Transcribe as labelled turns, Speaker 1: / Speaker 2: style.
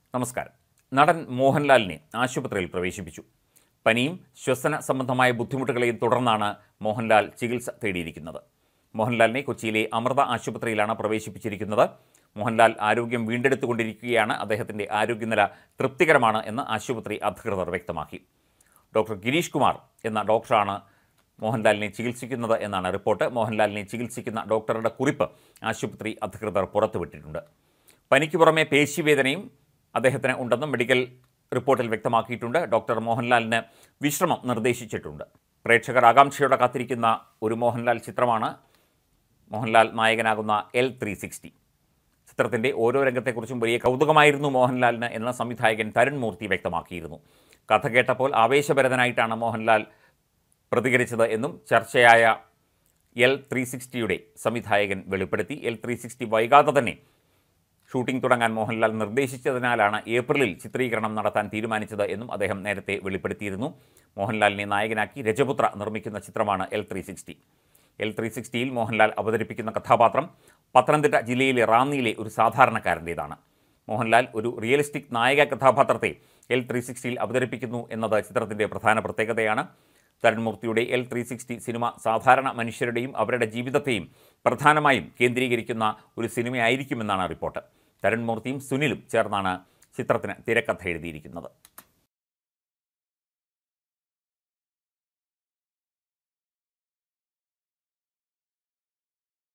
Speaker 1: നമസ്കാരം നടൻ മോഹൻലാലിനെ ആശുപത്രിയിൽ പ്രവേശിപ്പിച്ചു പനിയും ശ്വസന സംബന്ധമായ ബുദ്ധിമുട്ടുകളെയും തുടർന്നാണ് മോഹൻലാൽ ചികിത്സ തേടിയിരിക്കുന്നത് മോഹൻലാലിനെ കൊച്ചിയിലെ അമൃത ആശുപത്രിയിലാണ് പ്രവേശിപ്പിച്ചിരിക്കുന്നത് മോഹൻലാൽ ആരോഗ്യം വീണ്ടെടുത്തുകൊണ്ടിരിക്കുകയാണ് അദ്ദേഹത്തിൻ്റെ ആരോഗ്യനില തൃപ്തികരമാണ് എന്ന് ആശുപത്രി അധികൃതർ വ്യക്തമാക്കി ഡോക്ടർ ഗിരീഷ് കുമാർ എന്ന ഡോക്ടറാണ് മോഹൻലാലിനെ ചികിത്സിക്കുന്നത് എന്നാണ് റിപ്പോർട്ട് മോഹൻലാലിനെ ചികിത്സിക്കുന്ന ഡോക്ടറുടെ കുറിപ്പ് ആശുപത്രി അധികൃതർ പുറത്തുവിട്ടിട്ടുണ്ട് പനിക്ക് പുറമെ പേശിവേദനയും അദ്ദേഹത്തിന് ഉണ്ടെന്നും മെഡിക്കൽ റിപ്പോർട്ടിൽ വ്യക്തമാക്കിയിട്ടുണ്ട് ഡോക്ടർ മോഹൻലാലിന് വിശ്രമം നിർദ്ദേശിച്ചിട്ടുണ്ട് പ്രേക്ഷകർ ആകാംക്ഷയോടെ കാത്തിരിക്കുന്ന ഒരു മോഹൻലാൽ ചിത്രമാണ് മോഹൻലാൽ നായകനാകുന്ന എൽ ത്രീ സിക്സ്റ്റി ചിത്രത്തിൻ്റെ ഓരോ രംഗത്തെക്കുറിച്ചും വലിയ കൗതുകമായിരുന്നു മോഹൻലാലിന് എന്ന് സംവിധായകൻ തരുൺ മൂർത്തി വ്യക്തമാക്കിയിരുന്നു കഥ കേട്ടപ്പോൾ ആവേശഭരിതനായിട്ടാണ് മോഹൻലാൽ പ്രതികരിച്ചത് എന്നും ചർച്ചയായ എൽ ത്രീ സിക്സ്റ്റിയുടെ സംവിധായകൻ വെളിപ്പെടുത്തി എൽ ത്രീ സിക്സ്റ്റി വൈകാതെ തന്നെ ഷൂട്ടിംഗ് തുടങ്ങാൻ മോഹൻലാൽ നിർദ്ദേശിച്ചതിനാലാണ് ഏപ്രിലിൽ ചിത്രീകരണം നടത്താൻ തീരുമാനിച്ചത് എന്നും അദ്ദേഹം നേരത്തെ വെളിപ്പെടുത്തിയിരുന്നു മോഹൻലാലിനെ നായകനാക്കി രജപുത്ര നിർമ്മിക്കുന്ന ചിത്രമാണ് L three sixty L three സിക്സ്റ്റിയിൽ മോഹൻലാൽ അവതരിപ്പിക്കുന്ന കഥാപാത്രം പത്തനംതിട്ട ജില്ലയിലെ റാന്നിയിലെ ഒരു സാധാരണക്കാരൻ്റേതാണ് മോഹൻലാൽ ഒരു റിയലിസ്റ്റിക് നായക കഥാപാത്രത്തെ എൽ ത്രീ സിക്സ്റ്റിയിൽ അവതരിപ്പിക്കുന്നു എന്നത് ചിത്രത്തിൻ്റെ പ്രധാന പ്രത്യേകതയാണ് തരുൺമൂർത്തിയുടെ എൽ ത്രീ സിക്സ്റ്റി സിനിമ സാധാരണ മനുഷ്യരുടെയും അവരുടെ ജീവിതത്തെയും പ്രധാനമായും കേന്ദ്രീകരിക്കുന്ന ഒരു സിനിമയായിരിക്കുമെന്നാണ് റിപ്പോർട്ട് തരുൺമൂർത്തിയും സുനിലും ചേർന്നാണ് ചിത്രത്തിന് തിരക്കഥ എഴുതിയിരിക്കുന്നത്